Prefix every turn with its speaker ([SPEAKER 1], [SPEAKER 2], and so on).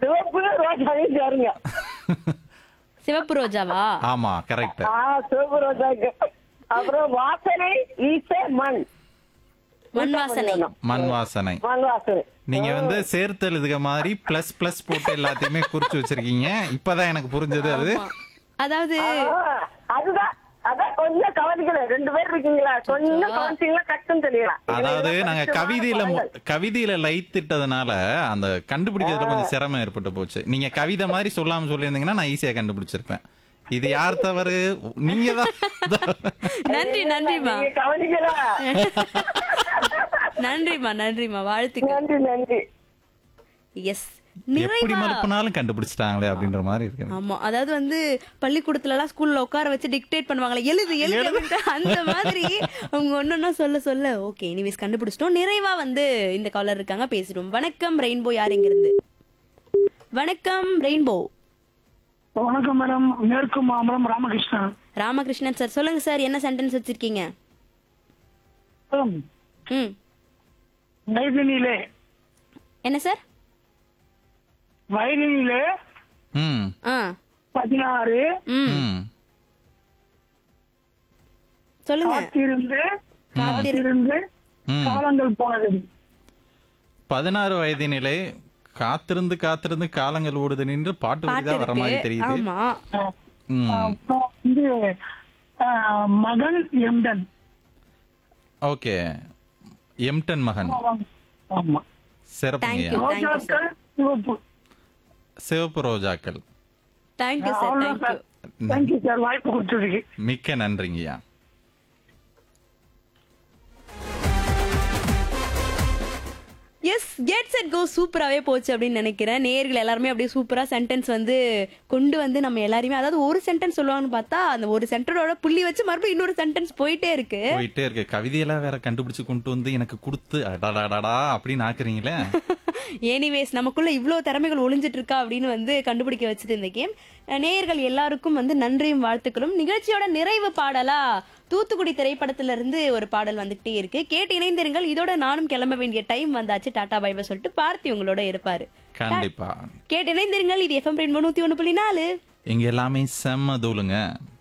[SPEAKER 1] சிவப்பு ரோஜாவையும் சேருங்க
[SPEAKER 2] சிவப்பு ரோஜாவா
[SPEAKER 3] ஆமா கரெக்ட்
[SPEAKER 1] ஆ சிவப்பு ரோஜாக்கு அப்புறம் வாசனை ஈச மண்
[SPEAKER 2] மண் வாசனை
[SPEAKER 3] மண் வாசனை
[SPEAKER 1] மண் வாசனை
[SPEAKER 3] நீங்க வந்து சேர்த்து எழுதுக மாதிரி பிளஸ் பிளஸ் போட்டு எல்லாத்தையுமே குறிச்சு வச்சிருக்கீங்க இப்பதான் எனக்கு புரிஞ்சது அது
[SPEAKER 2] அதாவது
[SPEAKER 1] ஆ, அதுதான் அதான் கொஞ்சம் கவனிக்கல ரெண்டு பேர் இருக்கீங்களா கொஞ்சம் கவனிச்சீங்களா டக்குன்னு தெரியலாம்
[SPEAKER 3] அதாவது நாங்க கவிதையில மு- கவிதையில லைத்திட்டதுனால அந்த கண்டுபிடிக்கிறதுல கொஞ்சம் சிரமம் ஏற்பட்டு போச்சு நீங்க கவிதை மாதிரி சொல்லாம சொல்லியிருந்தீங்கன்னா நான் ஈஸியா கண்டுபிடிச்சிருப்பேன் இது யார் தவறு நீங்க தான்
[SPEAKER 2] நன்றி நன்றிமா
[SPEAKER 1] நீங்க கவனிக்கல
[SPEAKER 2] நன்றிமா நன்றிமா வாழ்த்துக்கள்
[SPEAKER 1] நன்றி நன்றி
[SPEAKER 2] எஸ்
[SPEAKER 3] எப்படி
[SPEAKER 2] நிறைவா
[SPEAKER 3] மலுப்புனாலும் கண்டுபிடிச்சிட்டாங்களே அப்படின்ற மாதிரி இருக்கு
[SPEAKER 2] ஆமா அதாவது வந்து பள்ளிக்கூடத்துல எல்லாம் ஸ்கூல்ல உட்கார வச்சு டிக்டேட் பண்ணுவாங்களே எழுது எழுது அப்படின்ட்டு அந்த மாதிரி அவங்க ஒன்னொன்னா சொல்ல சொல்ல ஓகே எனிவேஸ் கண்டுபிடிச்சிட்டோம் நிறைவா வந்து இந்த காலர் இருக்காங்க பேசிடுவோம் வணக்கம் ரெயின்போ யார் எங்க இருந்து வணக்கம் ரெயின்போ
[SPEAKER 4] வணக்கம் மேடம் மேற்கு மாம்பலம் ராமகிருஷ்ணன்
[SPEAKER 2] ராமகிருஷ்ணன் சார் சொல்லுங்க சார் என்ன சென்டென்ஸ் வச்சிருக்கீங்க
[SPEAKER 4] மேடம்,
[SPEAKER 2] ம்
[SPEAKER 4] வயதினிலே
[SPEAKER 2] என்ன சார்
[SPEAKER 4] வயதினிலே
[SPEAKER 3] ம்
[SPEAKER 2] ஆ
[SPEAKER 4] பதினாறு
[SPEAKER 2] ம்
[SPEAKER 3] ம்
[SPEAKER 2] சொல்லுங்க
[SPEAKER 4] காத்திருந்து
[SPEAKER 2] காத்திரு
[SPEAKER 4] காத்திருந்து
[SPEAKER 3] ம்
[SPEAKER 4] காலங்கள் போனது
[SPEAKER 3] பதினாறு வயதினிலே காத்திருந்து காத்திருந்து காலங்கள் ஓடுது நின்று பாட்டு
[SPEAKER 2] பாட்டு
[SPEAKER 3] வரிதான் வர மாதிரி
[SPEAKER 2] இருக்கு
[SPEAKER 3] தெரியுது
[SPEAKER 2] ஆமா
[SPEAKER 3] ம்
[SPEAKER 4] அப்புறம் வந்து ஆஹ், மகன் எம்டன்
[SPEAKER 3] ஓகே எம்டன் மகன்
[SPEAKER 4] ஆமா
[SPEAKER 3] சிறப்புங்கய்யா
[SPEAKER 2] Thank you.
[SPEAKER 4] ரோஜாக்கள் சிவப்பு
[SPEAKER 3] சிவப்பு ரோஜாக்கள்
[SPEAKER 2] தேங்க்யூ சார்
[SPEAKER 4] அவ்வளவுதான்
[SPEAKER 2] தேங்க்யூ
[SPEAKER 4] சார் தேங்க்யூ சார் வாய்ப்பு கொடுத்ததுக்கு
[SPEAKER 3] மிக்க நன்றிங்கய்யா
[SPEAKER 2] எஸ் கெட் செட் கோ சூப்பராகவே போச்சு அப்படின்னு நினைக்கிறேன் நேர்கள் எல்லாருமே அப்படியே சூப்பராக சென்டென்ஸ் வந்து கொண்டு வந்து நம்ம எல்லாருமே அதாவது ஒரு சென்டென்ஸ் சொல்லுவாங்கன்னு பார்த்தா அந்த ஒரு சென்டரோட புள்ளி வச்சு மறுபடியும் இன்னொரு சென்டென்ஸ் போயிட்டே இருக்கு
[SPEAKER 3] போயிட்டே இருக்கு கவிதையெல்லாம் வேற கண்டுபிடிச்சு கொண்டு வந்து எனக்கு கொடுத்து அடாடாடா அப்படின்னு ஆக்குறீங்களே
[SPEAKER 2] எனிவேஸ் நமக்குள்ள இவ்வளோ திறமைகள் ஒளிஞ்சிட்டு இருக்கா அப்படின்னு வந்து கண்டுபிடிக்க வச்சது இந்த கேம் நேயர்கள் எல்லாருக்கும் வந்து நன்றியும் வாழ்த்துக்களும் நிகழ்ச்சியோட நிறைவு பாடலா தூத்துக்குடி திரைப்படத்துல இருந்து ஒரு பாடல் வந்துகிட்டே இருக்கு கேட்டு இணைந்திருங்கள் இதோட நானும் கிளம்ப வேண்டிய டைம் வந்தாச்சு டாடா பைபை சொல்லிட்டு பார்த்தி உங்களோட இருப்பாரு
[SPEAKER 3] கண்டிப்பா
[SPEAKER 2] கேட்டு இணைந்திருங்கள் இது எஃப்எம் ரெண்டு நூத்தி ஒண்ணு புள்ளி நாலு
[SPEAKER 3] இங்க எல்லாமே செம்ம தூளுங்க